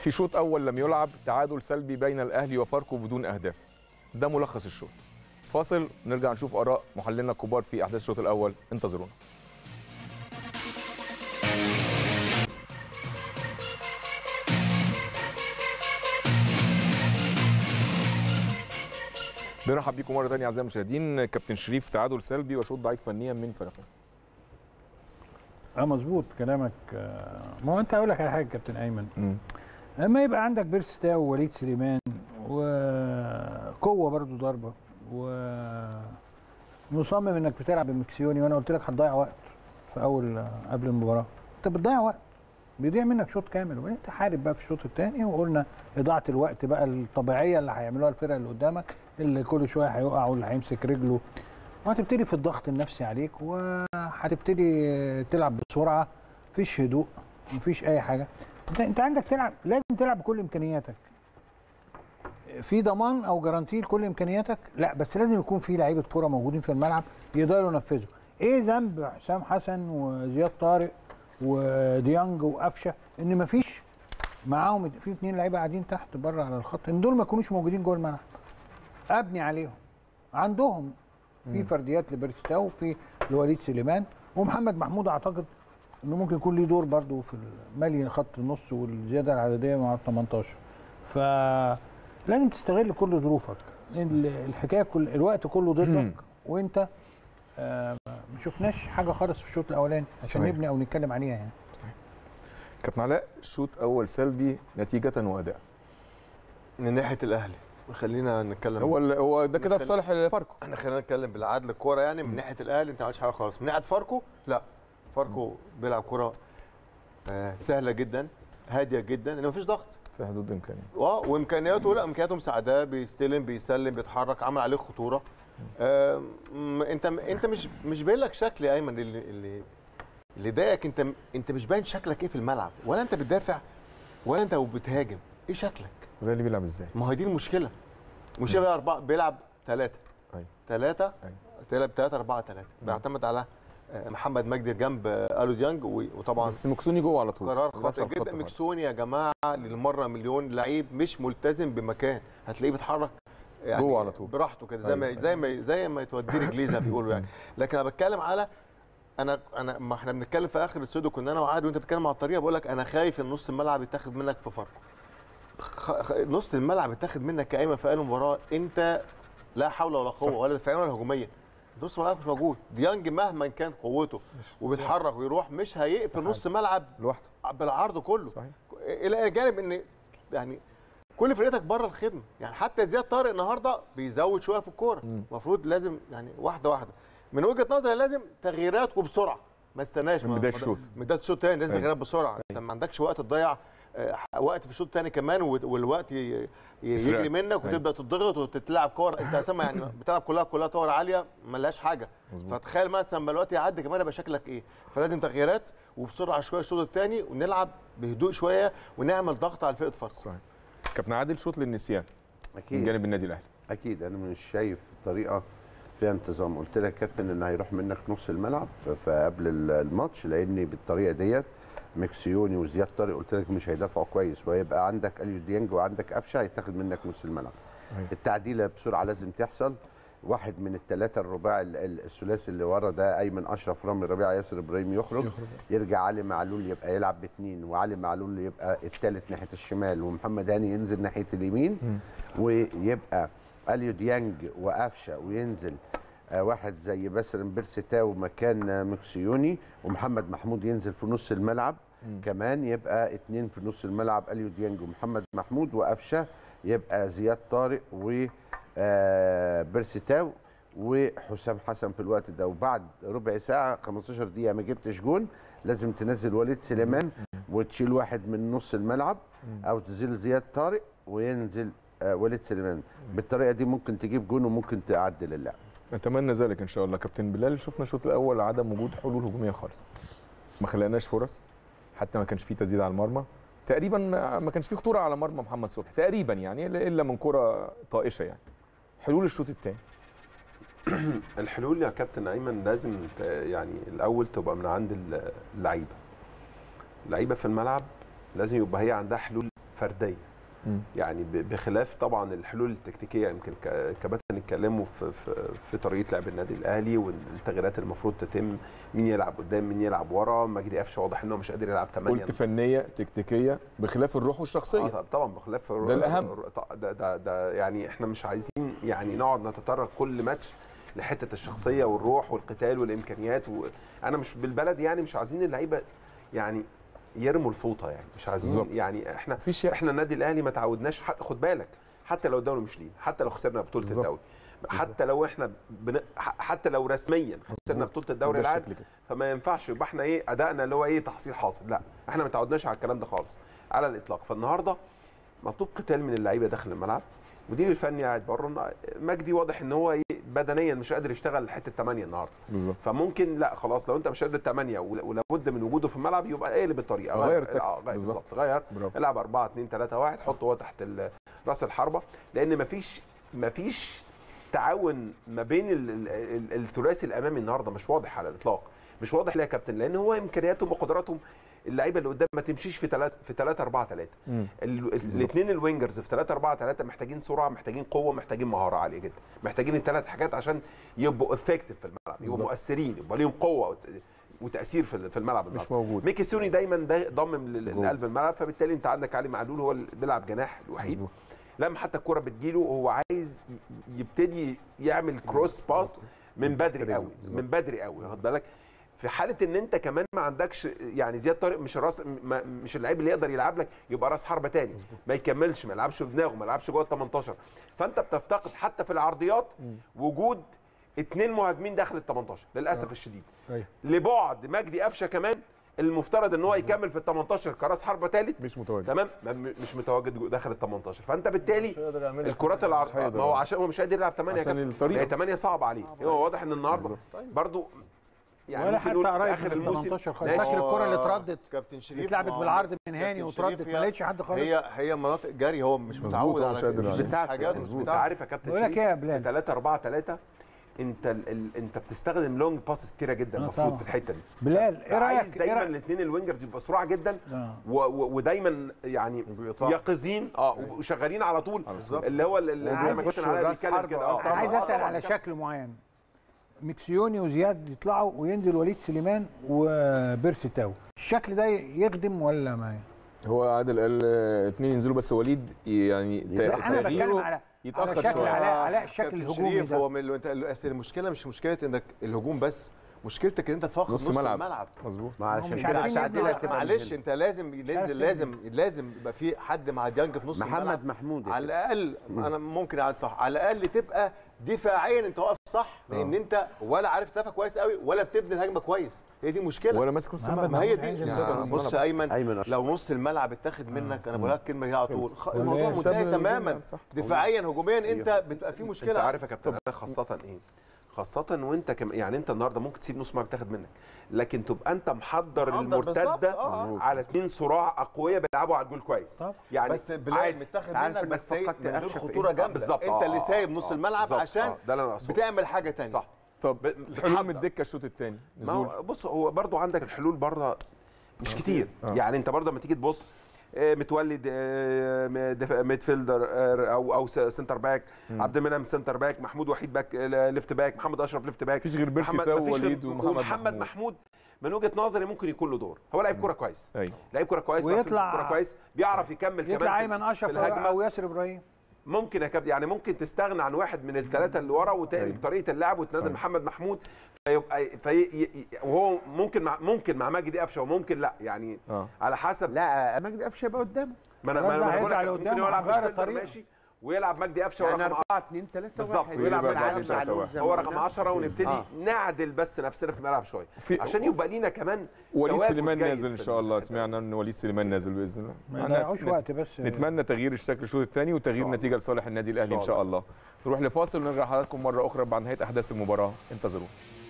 في شوط اول لم يلعب تعادل سلبي بين الاهلي وفاركو بدون اهداف ده ملخص الشوط فاصل نرجع نشوف اراء محللنا الكبار في احداث الشوط الاول انتظرونا بنرحب بيكم مره ثانيه اعزائي المشاهدين كابتن شريف تعادل سلبي وشوط ضعيف فنيا من فريقين اه مظبوط كلامك آه، ما هو انت هقول لك على حاجه كابتن ايمن مم. اما يبقى عندك بيرس تاو ووليد سليمان وقوه برضو ضربه ومصمم انك بتلعب بمكسيوني وانا قلت لك هتضيع وقت في اول قبل المباراه انت بتضيع وقت بيضيع منك شوط كامل وبعدين تحارب بقى في الشوط الثاني وقلنا اضاعه الوقت بقى الطبيعيه اللي هيعملوها الفرقه اللي قدامك اللي كل شويه هيقع واللي هيمسك رجله وهتبتدي في الضغط النفسي عليك وهتبتدي تلعب بسرعه مفيش هدوء مفيش اي حاجه انت انت عندك تلعب لازم تلعب بكل امكانياتك في ضمان او جارانتي لكل امكانياتك لا بس لازم يكون في لعيبه كوره موجودين في الملعب يقدروا ينفذوا ايه ذنب حسام حسن وزياد طارق وديانج وقفشه ان مفيش معاهم في اثنين لعيبه قاعدين تحت بره على الخط ان دول ما يكونوش موجودين جوه الملعب ابني عليهم عندهم في فرديات لبرتاو في لوليد سليمان ومحمد محمود اعتقد انه ممكن يكون ليه دور برضه في مالي خط النص والزياده العدديه مع ال 18 فلازم تستغل كل ظروفك ال- الحكايه كل الوقت كله ضدك وانت آه، ما شفناش حاجه خالص في الشوط الاولاني عشان صحيح. نبني او نتكلم عليها يعني كابتن علاء شوط اول سلبي نتيجه واداء من ناحيه الاهلي خلينا نتكلم هو ال- هو ده كده في نتكلم- صالح فاركو احنا خلينا نتكلم بالعدل الكوره يعني من ناحيه الاهلي انت ما عملتش حاجه خالص من ناحيه فاركو لا فاركو بيلعب كوره آه، سهله جدا هاديه جدا ان مفيش ضغط في حدود امكانيه اه وامكانياته لا امكانياته مساعداه بيستلم بيسلم بيتحرك عمل عليه خطوره آه انت انت مش مش باين لك شكل يا ايمن اللي اللي اللي ضايقك انت انت مش باين شكلك ايه في الملعب ولا انت بتدافع ولا انت بتهاجم ايه شكلك وده اللي بيلعب ازاي ما هي دي المشكله المشكله بيلعب أربعة بيلعب ثلاثة أيوة. ثلاثة أيوة. بيلعب ثلاثة أربعة ثلاثة بيعتمد على آه، محمد مجدي جنب آه، ألو ديانج و- وطبعا بس مكسوني جوه على طول قرار ما بيلعبش خاطئ على الخط جدا خالص. مكسوني يا جماعة للمرة مليون لعيب مش ملتزم بمكان هتلاقيه بيتحرك يعني جوه على طول. براحته كده زي ما أيوة. زي ما زي ما يتودي رجليه زي ما بيقولوا يعني لكن انا بتكلم على انا انا ما احنا بنتكلم في اخر الاستوديو كنا انا وعادي وانت بتتكلم على الطريقه بقول لك انا خايف ان نص الملعب يتاخد منك في فرق خ... خ... نص الملعب يتاخد منك كايمه في اي مباراه انت لا حول ولا قوه صح. ولا دفاعيا ولا هجوميا نص الملعب مش موجود ديانج مهما كان قوته وبيتحرك ويروح مش هيقفل استحالة. نص ملعب لوحده بالعرض كله صحيح الى جانب ان يعني كل فرقتك بره الخدمه يعني حتى زياد طارق النهارده بيزود شويه في الكوره مم. المفروض لازم يعني واحده واحده من وجهه نظري لازم تغييرات وبسرعه ما استناش من ما- بداية ما- الشوط. من بدايه الشوط الثاني لازم أيوة. تغييرات بسرعه انت ما عندكش وقت تضيع آه، وقت في الشوط الثاني كمان و- والوقت ي- ي- يسرقك. يجري منك أيوة. وتبدا تضغط وتتلعب كور انت اساسا يعني بتلعب كلها كلها كور عاليه ملهاش حاجه مظبوط. فتخيل مثلا لما الوقت يعدي كمان يبقى شكلك ايه فلازم تغييرات وبسرعه شويه الشوط الثاني ونلعب بهدوء شويه ونعمل ضغط على فرقه فاركو صحيح كابتن عادل شوط للنسيان من اكيد جانب النادي الاهلي اكيد انا مش شايف طريقه فيها انتظام قلت لك يا كابتن ان هيروح منك نص الملعب ف- فقبل ال- الماتش لان بالطريقه ديت مكسيوني وزياد طارق قلت لك مش هيدافعوا كويس وهيبقى عندك اليو ديانج وعندك قفشه هيتاخد منك نص الملعب أيوة. التعديله بسرعه لازم تحصل واحد من الثلاثه الرباع ال- ال- الثلاثي اللي ورا ده ايمن اشرف رامي ربيعه ياسر ابراهيم يخرج, يخرج. يرجع علي معلول يبقى يلعب باثنين وعلي معلول يبقى الثالث ناحيه الشمال ومحمد هاني ينزل ناحيه اليمين ويبقى اليو ديانج وقفشه وينزل آه، واحد زي باسل بيرسي تاو مكان آه، مكسيوني ومحمد محمود ينزل في نص الملعب كمان يبقى اتنين في نص الملعب اليو ديانج ومحمد محمود وقفشه يبقى زياد طارق و آه، بيرسي تاو وحسام حسن في الوقت ده وبعد ربع ساعه 15 دقيقه ما جبتش جون لازم تنزل وليد سليمان وتشيل واحد من نص الملعب او تزيل زياد طارق وينزل آه، وليد سليمان بالطريقه دي ممكن تجيب جون وممكن تعدل اللعب نتمنى ذلك ان شاء الله كابتن بلال شفنا الشوط الاول عدم وجود حلول هجوميه خالص ما خلقناش فرص حتى ما كانش فيه تسديد على المرمى تقريبا ما كانش فيه خطوره على مرمى محمد صبحي تقريبا يعني إلا- الا من كره طائشه يعني حلول الشوط الثاني الحلول يا كابتن ايمن لازم ت- يعني الاول تبقى من عند ال- اللعيبه اللعيبه في الملعب لازم يبقى هي عندها حلول فرديه مم. يعني ب- بخلاف طبعا الحلول التكتيكيه يمكن ك- الكباتن اتكلموا في, في في طريقه لعب النادي الاهلي والتغييرات اللي المفروض تتم مين يلعب قدام مين يلعب ورا مجدي قفشه واضح انه مش قادر يلعب 8 قلت فنيه تكتيكيه بخلاف الروح والشخصيه آه طبعا بخلاف ده الأهم. ده, ده, ده يعني احنا مش عايزين يعني نقعد نتطرق كل ماتش لحته الشخصيه والروح والقتال والامكانيات وانا مش بالبلد يعني مش عايزين اللعيبه يعني يرموا الفوطه يعني مش عايزين بالظبط. يعني احنا مفيش يأس. احنا النادي الاهلي ما تعودناش حتى خد بالك حتى لو الدوري مش لينا حتى لو خسرنا بطوله بالظبط. الدوري حتى لو احنا بن... ح- حتى لو رسميا خسرنا بطوله الدوري ده العام الشكل كده. فما ينفعش يبقى احنا ايه ادائنا اللي هو ايه تحصيل حاصل لا احنا ما تعودناش على الكلام ده خالص على الاطلاق فالنهارده مطلوب قتال من اللعيبه داخل الملعب المدير الفني قاعد بره مجدي واضح ان هو ايه بدنيا مش قادر يشتغل حته 8 النهارده بالظبط فممكن لا خلاص لو انت مش قادر 8 ولابد من وجوده في الملعب يبقى اقلب الطريقه غير غير التكتيك. آه، غير بالظبط. بالظبط غير برافو. العب 4 2 3 1 حطه هو تحت ال- راس الحربه لان مفيش مفيش تعاون ما بين ال- ال- ال- الثلاثي الامامي النهارده مش واضح على الاطلاق مش واضح ليه يا كابتن لان هو امكانياتهم وقدراتهم اللعيبه اللي قدام ما تمشيش في 3 في 3 4 3 مم. الاثنين الوينجرز في 3 4 3 محتاجين سرعه محتاجين قوه محتاجين مهاره عاليه جدا محتاجين الثلاث حاجات عشان يبقوا افكتيف في الملعب يبقوا بالظبط. مؤثرين يبقى ليهم قوه وت- وتاثير في في الملعب مش النهاردة. موجود ميكي سوني دايما دا- ضامم لل- جول. لقلب الملعب فبالتالي انت عندك علي معلول هو اللي بيلعب جناح الوحيد مظبوط. لما حتى الكره بتجيله هو عايز ي- يبتدي يعمل كروس باس من بدري قوي بالظبط. من بدري قوي واخد بالك في حاله ان انت كمان ما عندكش يعني زياد طارق مش الراس ما مش اللعيب اللي يقدر يلعب لك يبقى راس حربه تاني ما يكملش ما يلعبش بدماغه ما يلعبش جوه ال 18 فانت بتفتقد حتى في العرضيات وجود اثنين مهاجمين داخل ال 18 للاسف الشديد أيوة. لبعد مجدي قفشه كمان المفترض ان هو يكمل في ال 18 كراس حربه ثالث مش متواجد تمام ما- م- مش متواجد جو- داخل ال 18 فانت بالتالي يقدر يعمل لك الكرات حاجة. العرض مش هيقدر. ما هو عشان هو مش قادر يلعب 8 عشان الطريقة. 8 صعب عليه هو واضح ان النهارده بالظبط. برضو يعني ولا ممكن حتى نقول في قريب اخر من الموسم 18 خالص ماشي. فاكر الكره اللي هو اتردت كابتن شريف اتلعبت ما هو بالعرض من كابتن هاني شريف واتردت هي- ما لقيتش حد خالص هي هي مناطق جري هو مش مظبوط، متعود هو على مش قادر كده. عليه. مش بتاعته. حاجات مظبوط. انت بتاعته. عارف يا كابتن بقول لك شريف ايه يا بلال 3 4 3 انت ال ال انت بتستخدم لونج باس كتيره جدا آه المفروض طبعا. في الحته دي بلال ايه عايز رايك ايه دايما رايك الاثنين الوينجرز يبقوا سرعه جدا آه. و و ودايما يعني بيقطعوا. يقظين اه وشغالين على طول بالظبط. اللي هو اللي زي ما وبيخشوا كابتن علاء راس بيتكلم حربة. كده آه اه انا عايز آه، اسال طبعاً. على شكل معين مكسيوني وزياد يطلعوا وينزل وليد سليمان وبيرسي تاو الشكل ده يخدم ولا ما هو عادل قال آه، اتنين ينزلوا بس وليد يعني لا، انا بتكلم تغييره على يتاخر على شكل شوية. علاء علاء الشكل كابتن الهجومي شريف ده هو من ال- انت أصل المشكله مش مشكله انك الهجوم بس مشكلتك ان انت فاقد نص نص ملعب. الملعب مظبوط ما هم عشان مش كده عارفين عشان يبنوا عديلة على- تبقى معلش من انت لازم عارف لازم إيه؟ لازم لازم يبقى في حد مع ديانج في نص الملعب محمد محمود على الاقل انا ممكن اقعد صح على الاقل تبقى دفاعيا انت واقف صح لان آه. انت ولا عارف تدافع كويس قوي ولا بتبني الهجمه كويس هي دي مشكله ولا ماسك نص محمد الملعب ما هي محمود دي هينزل يعني نص بص الملعب. يا ايمن ايمن أشرف. لو نص الملعب اتاخد منك انا بقول لك الكلمه دي على طول خلص. خ- ولا الموضوع إيه؟ منتهي تبني تماما الهجوم، صح. دفاعيا هجوميا انت بتبقى في انت مشكله عارف يا كابتن انا خاصه ايه خاصة وانت كم يعني انت النهارده ممكن تسيب نص ملعب تاخد منك لكن تبقى انت محضر محضر المرتده بالظبط، آه. على اثنين صراع اقوياء بيلعبوا على الجول كويس طب. يعني بس بلاد عادي. متاخد عارف منك إنك بس هي فقدت من غير قفشة في خطوره إيدك. جامده بالظبط انت آه، اللي آه، سايب آه، نص آه، الملعب بالظبط، عشان آه، ده اللي انا اقصده بتعمل حاجه تانية صح طب ب- الحلول من بتحضر. الدكه الشوط الثاني ما نزول هو بص هو برضو عندك الحلول بره مش كتير آه. يعني انت برضو لما تيجي تبص آه، متولد آه، م- دف- ميدفيلدر آه، او او س- سنتر باك عبد المنعم سنتر باك محمود وحيد باك آه، ليفت باك محمد اشرف ليفت باك مفيش غير بيرسي محمد- تاو مفيش غير- ووليد ومحمد ومحمد محمود. محمود من وجهه نظري ممكن يكون له دور هو لعيب كوره كويس ايوه لعيب كوره كويس بيعرف ويطلع- يمسك كوره كويس بيعرف يكمل كمان يطلع في- ايمن في اشرف الهجمه او ياسر ابراهيم ممكن يا كابتن يعني ممكن تستغنى عن واحد من الثلاثه اللي ورا وتاني أيوة. بطريقه اللعب وتنزل صحيح. محمد محمود فيبقى في ي- ي- وهو ممكن مع ممكن مع مجدي قفشه وممكن لا يعني اه على حسب لا مجدي قفشه يبقى قدامه ما انا خلاص ما انا بقى بقول لك هيطلع ممكن لقدام يلعب وهيغير بالسنتر الطريقة. ماشي ويلعب مجدي قفشه يعني ورقم 4 2 3 بالظبط. ويلعب ويلعب أربعة، علي ثلاثة، معلول واحد. زي هو ما رقم قلنا. 10 ونبتدي آه. نعدل بس نفسنا في الملعب شويه في عشان يبقى لينا كمان وليد تواجد سليمان جيد نازل ان في شاء الله الحتة دي. سمعنا ان وليد سليمان نازل باذن الله ما معناها يضيعوش نت- وقت بس نتمنى تغيير الشكل الشوط الثاني وتغيير الله. نتيجه لصالح النادي الاهلي إن ان شاء شاء الله نروح لفاصل ونرجع لحضراتكم مره اخرى بعد نهايه احداث المباراه انتظرونا